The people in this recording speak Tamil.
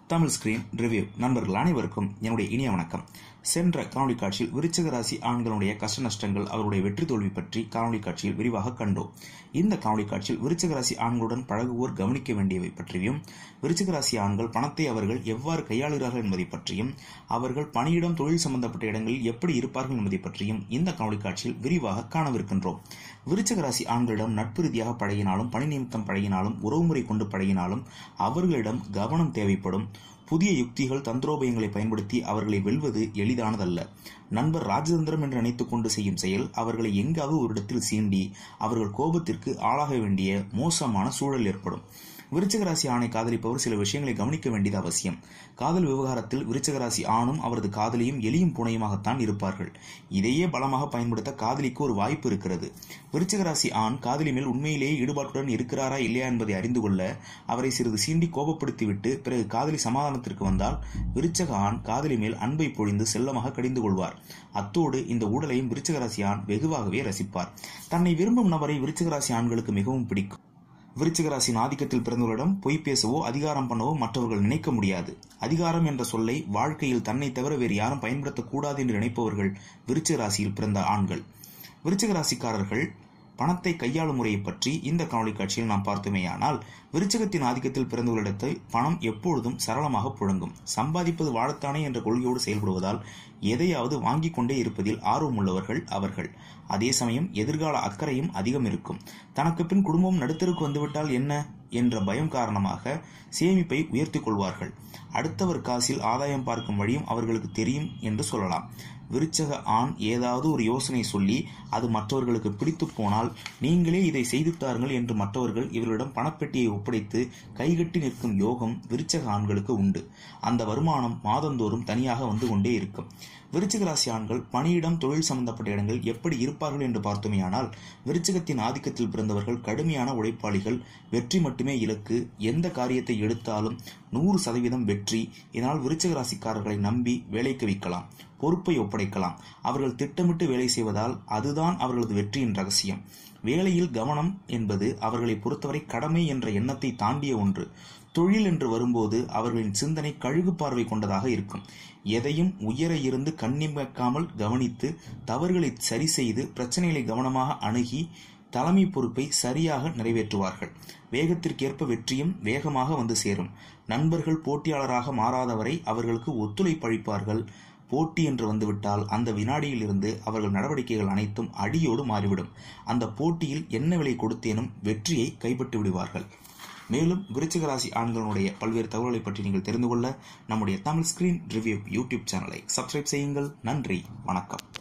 தமிழ் ஸ்கிரீன் ரிவ்யூ நண்பர்கள் அனைவருக்கும் என்னுடைய இனிய வணக்கம் சென்ற காணொலி காட்சியில் விருச்சிக ராசி ஆண்களுடைய கஷ்ட நஷ்டங்கள் அவருடைய வெற்றி தோல்வி பற்றி காணொலி காட்சியில் விரிவாக கண்டோம் இந்த காணொலி காட்சியில் விருச்சிக ராசி ஆண்களுடன் பழகுவோர் கவனிக்க வேண்டியவை பற்றியும் விருச்சிக ராசி ஆண்கள் பணத்தை அவர்கள் எவ்வாறு கையாளுகிறார்கள் என்பதை பற்றியும் அவர்கள் பணியிடம் தொழில் சம்பந்தப்பட்ட இடங்களில் எப்படி இருப்பார்கள் என்பதை பற்றியும் இந்த காணொலி காட்சியில் விரிவாக காணவிருக்கின்றோம் விருச்சிக ராசி ஆண்களிடம் நட்பு ரீதியாக பழகினாலும் பணி நிமித்தம் பழகினாலும் உறவுமுறை கொண்டு பழகினாலும் அவர்களிடம் கவனம் தேவைப்படும் புதிய யுக்திகள் தந்திரோபயங்களை பயன்படுத்தி அவர்களை வெல்வது எளிதானதல்ல நண்பர் ராஜதந்திரம் என்று நினைத்துக் கொண்டு செய்யும் செயல் அவர்களை எங்காவது ஒரு இடத்தில் சீண்டி அவர்கள் கோபத்திற்கு ஆளாக வேண்டிய மோசமான சூழல் ஏற்படும் விருச்சிக ராசி ஆணை காதலிப்பவர் சில விஷயங்களை கவனிக்க வேண்டியது அவசியம் காதல் விவகாரத்தில் விருச்சிக ராசி ஆணும் அவரது காதலியும் எலியும் பூனையுமாகத்தான் இருப்பார்கள் இதையே பலமாக பயன்படுத்த காதலிக்கு ஒரு வாய்ப்பு இருக்கிறது விருச்சிக ராசி ஆண் காதலி மேல் உண்மையிலேயே ஈடுபாட்டுடன் இருக்கிறாரா இல்லையா என்பதை அறிந்து கொள்ள அவரை சிறிது சீண்டி கோபப்படுத்திவிட்டு பிறகு காதலி சமாதானத்திற்கு வந்தால் விருச்சக ஆண் காதலி மேல் அன்பை பொழிந்து செல்லமாக கடிந்து கொள்வார் அத்தோடு இந்த ஊடலையும் விருச்சிக ராசி ஆண் வெகுவாகவே ரசிப்பார் தன்னை விரும்பும் நபரை விருச்சிக ராசி ஆண்களுக்கு மிகவும் பிடிக்கும் விருச்சிக ராசியின் ஆதிக்கத்தில் பிறந்தவர்களிடம் பொய் பேசவோ அதிகாரம் பண்ணவோ மற்றவர்கள் நினைக்க முடியாது அதிகாரம் என்ற சொல்லை வாழ்க்கையில் தன்னை தவிர வேறு யாரும் பயன்படுத்தக்கூடாது என்று நினைப்பவர்கள் விருச்சிக ராசியில் பிறந்த ஆண்கள் விருச்சிக ராசிக்காரர்கள் பணத்தை கையாளும் முறையை பற்றி இந்த காணொலி காட்சியில் நாம் பார்த்தோமேயானால் விருச்சகத்தின் ஆதிக்கத்தில் பிறந்தவர்களிடத்தை பணம் எப்பொழுதும் சரளமாக புழங்கும் சம்பாதிப்பது வாழத்தானே என்ற கொள்கையோடு செயல்படுவதால் எதையாவது வாங்கிக் கொண்டே இருப்பதில் ஆர்வமுள்ளவர்கள் அவர்கள் அதே சமயம் எதிர்கால அக்கறையும் அதிகம் இருக்கும் தனக்கு பின் குடும்பம் நடுத்தருக்கு வந்துவிட்டால் என்ன என்ற பயம் காரணமாக சேமிப்பை உயர்த்திக் கொள்வார்கள் அடுத்தவர் காசில் ஆதாயம் பார்க்கும் வழியும் அவர்களுக்கு தெரியும் என்று சொல்லலாம் விருச்சக ஆண் ஏதாவது ஒரு யோசனை சொல்லி அது மற்றவர்களுக்கு பிடித்து போனால் நீங்களே இதை செய்துட்டார்கள் என்று மற்றவர்கள் இவர்களிடம் பணப்பெட்டியை ஒப்படைத்து கைகட்டி நிற்கும் யோகம் விருச்சக ஆண்களுக்கு உண்டு அந்த வருமானம் மாதந்தோறும் தனியாக வந்து கொண்டே இருக்கும் விருச்சிக ராசி ஆண்கள் பணியிடம் தொழில் சம்பந்தப்பட்ட இடங்கள் எப்படி இருப்பார்கள் என்று பார்த்தோமேயானால் விருச்சிகத்தின் ஆதிக்கத்தில் பிறந்தவர்கள் கடுமையான உழைப்பாளிகள் வெற்றி மட்டுமே இலக்கு எந்த காரியத்தை எடுத்தாலும் நூறு சதவீதம் வெற்றி இதனால் விருச்சிக ராசிக்காரர்களை நம்பி வேலைக்கு வைக்கலாம் பொறுப்பை ஒப்படைக்கலாம் அவர்கள் திட்டமிட்டு வேலை செய்வதால் அதுதான் அவர்களது வெற்றியின் ரகசியம் வேலையில் கவனம் என்பது அவர்களை பொறுத்தவரை கடமை என்ற எண்ணத்தை தாண்டிய ஒன்று தொழில் என்று வரும்போது அவர்களின் சிந்தனை கழுகு பார்வை கொண்டதாக இருக்கும் எதையும் உயர இருந்து கண்ணிமைக்காமல் கவனித்து தவறுகளை சரி செய்து பிரச்சனைகளை கவனமாக அணுகி தலைமை பொறுப்பை சரியாக நிறைவேற்றுவார்கள் வேகத்திற்கேற்ப வெற்றியும் வேகமாக வந்து சேரும் நண்பர்கள் போட்டியாளராக மாறாதவரை அவர்களுக்கு ஒத்துழைப்பளிப்பார்கள் போட்டி என்று வந்துவிட்டால் அந்த வினாடியில் இருந்து அவர்கள் நடவடிக்கைகள் அனைத்தும் அடியோடு மாறிவிடும் அந்த போட்டியில் என்ன விலை கொடுத்தேனும் வெற்றியை கைப்பற்றி விடுவார்கள் மேலும் விருச்சிக ராசி ஆண்களுடைய பல்வேறு தகவல்களை பற்றி நீங்கள் தெரிந்து கொள்ள நம்முடைய தமிழ் ஸ்கிரீன் ரிவ்யூ யூடியூப் சேனலை சப்ஸ்கிரைப் செய்யுங்கள் நன்றி வணக்கம்